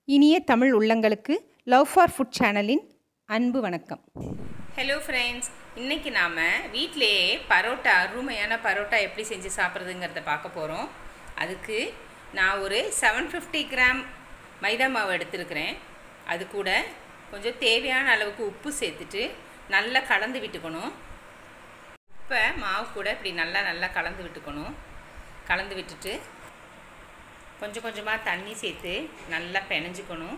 இனிய தமிழ் உள்ளங்களுக்கு love for food சேனலின் அன்பு வணக்கம் ஹலோ ஃப்ரெண்ட்ஸ் இன்றைக்கி நாம் வீட்டிலேயே பரோட்டா அருமையான பரோட்டா எப்படி செஞ்சு சாப்பிட்றதுங்கிறத பார்க்க போகிறோம் அதுக்கு நான் ஒரு செவன் ஃபிஃப்டி கிராம் மைதா மாவு எடுத்துருக்கிறேன் அது கூட கொஞ்சம் தேவையான அளவுக்கு உப்பு சேர்த்துட்டு நல்லா கலந்து விட்டுக்கணும் உப்பை மாவு கூட இப்படி நல்லா நல்லா கலந்து விட்டுக்கணும் கலந்து விட்டுட்டு கொஞ்சம் கொஞ்சமாக தண்ணி சேர்த்து நல்லா பிணைஞ்சிக்கணும்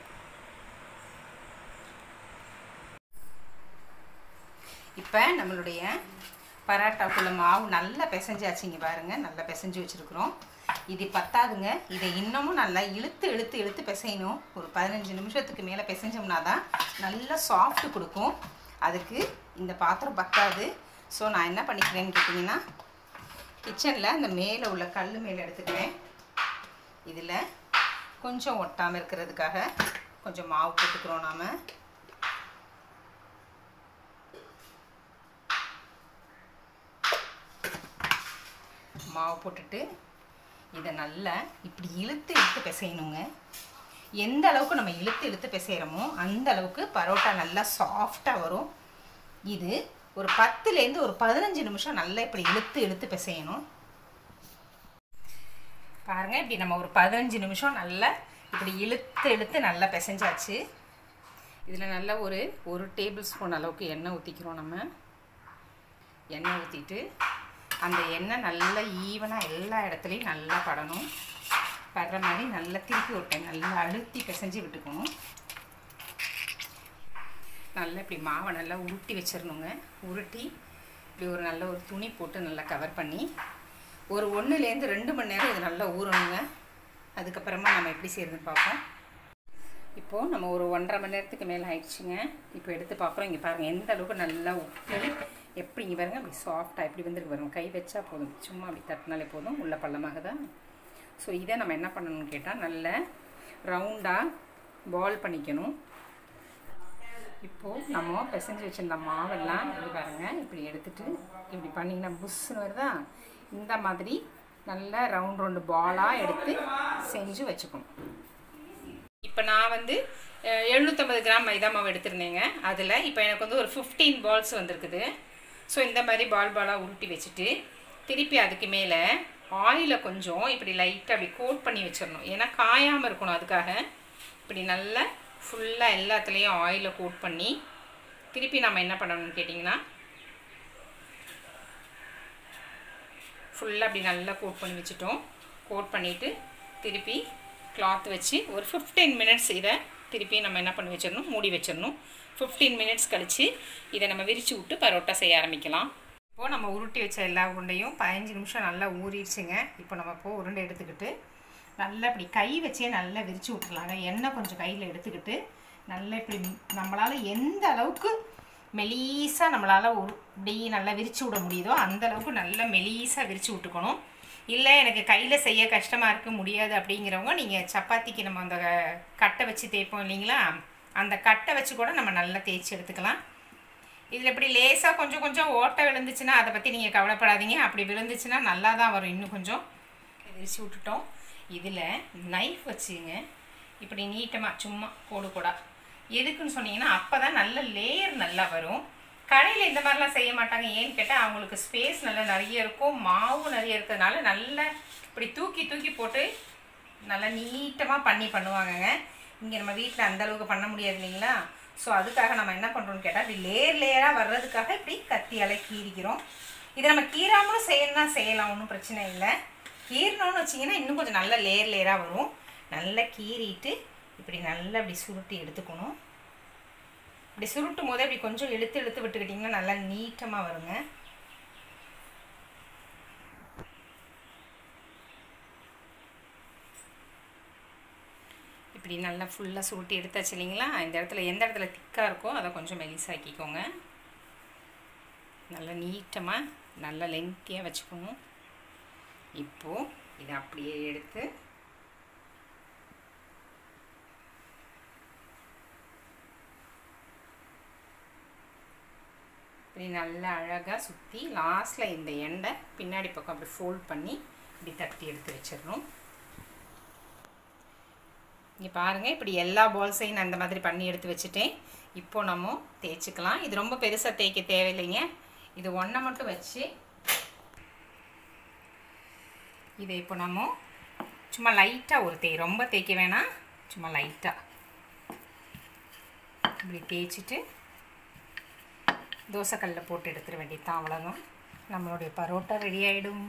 இப்போ நம்மளுடைய பராட்டாக்குள்ள மாவு நல்லா பிசைஞ்சாச்சுங்க பாருங்கள் நல்லா பிசைஞ்சு வச்சுருக்குறோம் இது பத்தாதுங்க இதை இன்னமும் நல்லா இழுத்து இழுத்து இழுத்து பிசையணும் ஒரு பதினஞ்சு நிமிஷத்துக்கு மேலே பிசைஞ்சோம்னா தான் நல்லா சாஃப்ட் கொடுக்கும் அதுக்கு இந்த பாத்திரம் பத்தாது ஸோ நான் என்ன பண்ணிக்கிறேன்னு கேட்டிங்கன்னா கிச்சனில் அந்த மேலே உள்ள கல் மேலே எடுத்துக்கிறேன் இதில் கொஞ்சம் ஒட்டாமல் இருக்கிறதுக்காக கொஞ்சம் மாவு போட்டுக்கிறோம் நாம் மாவு போட்டுட்டு இதை நல்லா இப்படி இழுத்து இழுத்து பிசையணுங்க எந்த அளவுக்கு நம்ம இழுத்து இழுத்து பிசைகிறோமோ அந்த அளவுக்கு பரோட்டா நல்லா சாஃப்டாக வரும் இது ஒரு பத்துலேருந்து ஒரு பதினஞ்சு நிமிஷம் நல்லா இப்படி இழுத்து இழுத்து பிசையணும் பாருங்கள் இப்படி நம்ம ஒரு பதினஞ்சு நிமிஷம் நல்லா இப்படி இழுத்து இழுத்து நல்லா பிசைஞ்சாச்சு இதில் நல்லா ஒரு ஒரு டேபிள் ஸ்பூன் அளவுக்கு எண்ணெய் ஊற்றிக்கிறோம் நம்ம எண்ணெய் ஊற்றிட்டு அந்த எண்ணெய் நல்லா ஈவனாக எல்லா இடத்துலையும் நல்லா படணும் படுற மாதிரி நல்லா திருப்பி விட்டேன் நல்லா அழுத்தி பிசைஞ்சு விட்டுக்கணும் நல்லா இப்படி மாவை நல்லா உருட்டி வச்சிடணுங்க உருட்டி இப்படி ஒரு நல்ல ஒரு துணி போட்டு நல்லா கவர் பண்ணி ஒரு ஒன்றுலேருந்து ரெண்டு மணி நேரம் இது நல்லா ஊறணுங்க அதுக்கப்புறமா நம்ம எப்படி செய்யறதுன்னு பார்ப்போம் இப்போது நம்ம ஒரு ஒன்றரை மணி நேரத்துக்கு மேலே ஆயிடுச்சுங்க இப்போ எடுத்து பார்க்குறோம் இங்கே பாருங்கள் எந்த அளவுக்கு நல்லா உப்பு எப்படி இங்கே பாருங்க அப்படி சாஃப்டாக எப்படி வந்துருக்கு பாருங்க கை வச்சா போதும் சும்மா அப்படி தட்டினாலே போதும் உள்ள பள்ளமாக தான் ஸோ இதை நம்ம என்ன பண்ணணும்னு கேட்டால் நல்ல ரவுண்டாக பால் பண்ணிக்கணும் இப்போது நம்ம பிசைஞ்சு வச்சுருந்த மாவெல்லாம் இப்படி பாருங்கள் இப்படி எடுத்துட்டு இப்படி பண்ணிங்கன்னா புஷ்ஷுன்னு வருதா இந்த மாதிரி நல்ல ரவுண்ட் ரவுண்டு பாலாக எடுத்து செஞ்சு வச்சுக்கணும் இப்போ நான் வந்து எழுநூற்றம்பது கிராம் மைதா மாவு எடுத்திருந்தேங்க அதில் இப்போ எனக்கு வந்து ஒரு ஃபிஃப்டீன் பால்ஸ் வந்திருக்குது ஸோ இந்த மாதிரி பால் பாலாக உருட்டி வச்சுட்டு திருப்பி அதுக்கு மேலே ஆயிலை கொஞ்சம் இப்படி லைட்டாக அப்படி கோட் பண்ணி வச்சிடணும் ஏன்னா காயாமல் இருக்கணும் அதுக்காக இப்படி நல்லா ஃபுல்லாக எல்லாத்துலேயும் ஆயிலை கோட் பண்ணி திருப்பி நம்ம என்ன பண்ணணும்னு கேட்டிங்கன்னா ஃபுல்லாக அப்படி நல்லா கோட் பண்ணி வச்சுட்டோம் கோட் பண்ணிவிட்டு திருப்பி கிளாத் வச்சு ஒரு ஃபிஃப்டீன் மினிட்ஸ் இதை திருப்பி நம்ம என்ன பண்ணி வச்சிடணும் மூடி வச்சிடணும் ஃபிஃப்டீன் மினிட்ஸ் கழித்து இதை நம்ம விரித்து விட்டு பரோட்டா செய்ய ஆரம்பிக்கலாம் இப்போது நம்ம உருட்டி வச்ச எல்லா உருண்டையும் பதினஞ்சு நிமிஷம் நல்லா ஊறிடுச்சுங்க இப்போ நம்ம இப்போ உருண்டை எடுத்துக்கிட்டு நல்லா இப்படி கை வச்சே நல்லா விரித்து விட்டுலாங்க எண்ணெய் கொஞ்சம் கையில் எடுத்துக்கிட்டு நல்லா இப்படி நம்மளால் எந்த அளவுக்கு மெலீஸாக நம்மளால் ஒரு இப்படி நல்லா விரித்து விட முடியுதோ அந்த அளவுக்கு நல்லா மெலீஸாக விரித்து விட்டுக்கணும் இல்லை எனக்கு கையில் செய்ய கஷ்டமாக இருக்க முடியாது அப்படிங்கிறவங்க நீங்கள் சப்பாத்திக்கு நம்ம அந்த கட்டை வச்சு தேய்ப்போம் இல்லைங்களா அந்த கட்டை வச்சு கூட நம்ம நல்லா தேய்ச்சி எடுத்துக்கலாம் இதில் இப்படி லேசாக கொஞ்சம் கொஞ்சம் ஓட்டை விழுந்துச்சுன்னா அதை பற்றி நீங்கள் கவலைப்படாதீங்க அப்படி விழுந்துச்சுன்னா நல்லா தான் வரும் இன்னும் கொஞ்சம் விரிச்சு விட்டுட்டோம் இதில் நைஃப் வச்சுங்க இப்படி நீட்டமாக சும்மா கோடு கூடா எதுக்குன்னு சொன்னீங்கன்னா அப்போ தான் நல்ல லேயர் நல்லா வரும் கடையில் இந்த மாதிரிலாம் செய்ய மாட்டாங்க ஏன்னு கேட்டால் அவங்களுக்கு ஸ்பேஸ் நல்லா நிறைய இருக்கும் மாவு நிறைய இருக்கிறதுனால நல்லா இப்படி தூக்கி தூக்கி போட்டு நல்லா நீட்டமாக பண்ணி பண்ணுவாங்கங்க இங்கே நம்ம வீட்டில் அந்தளவுக்கு பண்ண முடியாது இல்லைங்களா ஸோ அதுக்காக நம்ம என்ன பண்ணுறோம்னு கேட்டால் இப்படி லேயர் லேயராக வர்றதுக்காக இப்படி கத்தியால் கீறிக்கிறோம் இதை நம்ம கீறாமலும் செய்யணும்னா செய்யலாம் ஒன்றும் பிரச்சனை இல்லை கீறணும்னு வச்சிங்கன்னா இன்னும் கொஞ்சம் நல்ல லேயர் லேயராக வரும் நல்லா கீறிட்டு இப்படி நல்லா இப்படி சுருட்டி எடுத்துக்கணும் இப்படி சுருட்டும் போதே இப்படி கொஞ்சம் இழுத்து இழுத்து விட்டுக்கிட்டிங்கன்னா நல்லா நீட்டமாக வருங்க இப்படி நல்லா ஃபுல்லாக சுருட்டி எடுத்தாச்சு இல்லைங்களா இந்த இடத்துல எந்த இடத்துல திக்காக இருக்கோ அதை கொஞ்சம் மெலிசாக்கிக்கோங்க நல்லா நீட்டமாக நல்லா லென்த்தியாக வச்சுக்கணும் இப்போது இதை அப்படியே எடுத்து இப்படி நல்லா அழகாக சுற்றி லாஸ்ட்டில் இந்த எண்டை பின்னாடி பக்கம் அப்படி ஃபோல்ட் பண்ணி இப்படி தட்டி எடுத்து வச்சிடணும் இங்கே பாருங்கள் இப்படி எல்லா பால்ஸையும் நான் இந்த மாதிரி பண்ணி எடுத்து வச்சுட்டேன் இப்போ நம்ம தேய்ச்சிக்கலாம் இது ரொம்ப பெருசாக தேய்க்க தேவையில்லைங்க இது ஒன்றை மட்டும் வச்சு இதை இப்போ நம்ம சும்மா லைட்டாக ஒரு தேய் ரொம்ப தேய்க்க வேணாம் சும்மா லைட்டாக இப்படி தேய்ச்சிட்டு தோசைக்கல்லில் போட்டு எடுத்துட வேண்டியது தான் அவ்வளோதான் நம்மளுடைய பரோட்டா ரெடி ஆகிடும்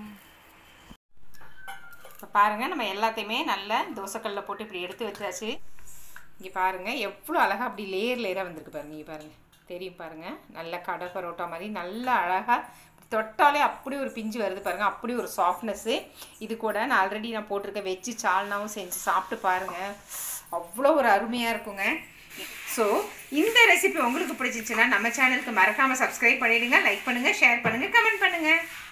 இப்போ பாருங்கள் நம்ம எல்லாத்தையுமே நல்லா தோசைக்கல்லில் போட்டு இப்படி எடுத்து வச்சாச்சு இங்கே பாருங்கள் எவ்வளோ அழகாக அப்படி லேயர் லேயராக வந்திருக்கு பாருங்க இங்கே பாருங்கள் தெரியும் பாருங்கள் நல்ல கடை பரோட்டா மாதிரி நல்லா அழகாக தொட்டாலே அப்படி ஒரு பிஞ்சு வருது பாருங்கள் அப்படி ஒரு சாஃப்ட்னஸ்ஸு இது கூட நான் ஆல்ரெடி நான் போட்டிருக்க வெஜ்ஜு சால்னாவும் செஞ்சு சாப்பிட்டு பாருங்கள் அவ்வளோ ஒரு அருமையாக இருக்குங்க ஸோ இந்த ரெசிபி உங்களுக்கு பிடிச்சிச்சுன்னா நம்ம சேனலுக்கு மறக்காமல் சப்ஸ்கிரைப் பண்ணிவிடுங்க லைக் பண்ணுங்கள் ஷேர் பண்ணுங்கள் கமெண்ட் பண்ணுங்கள்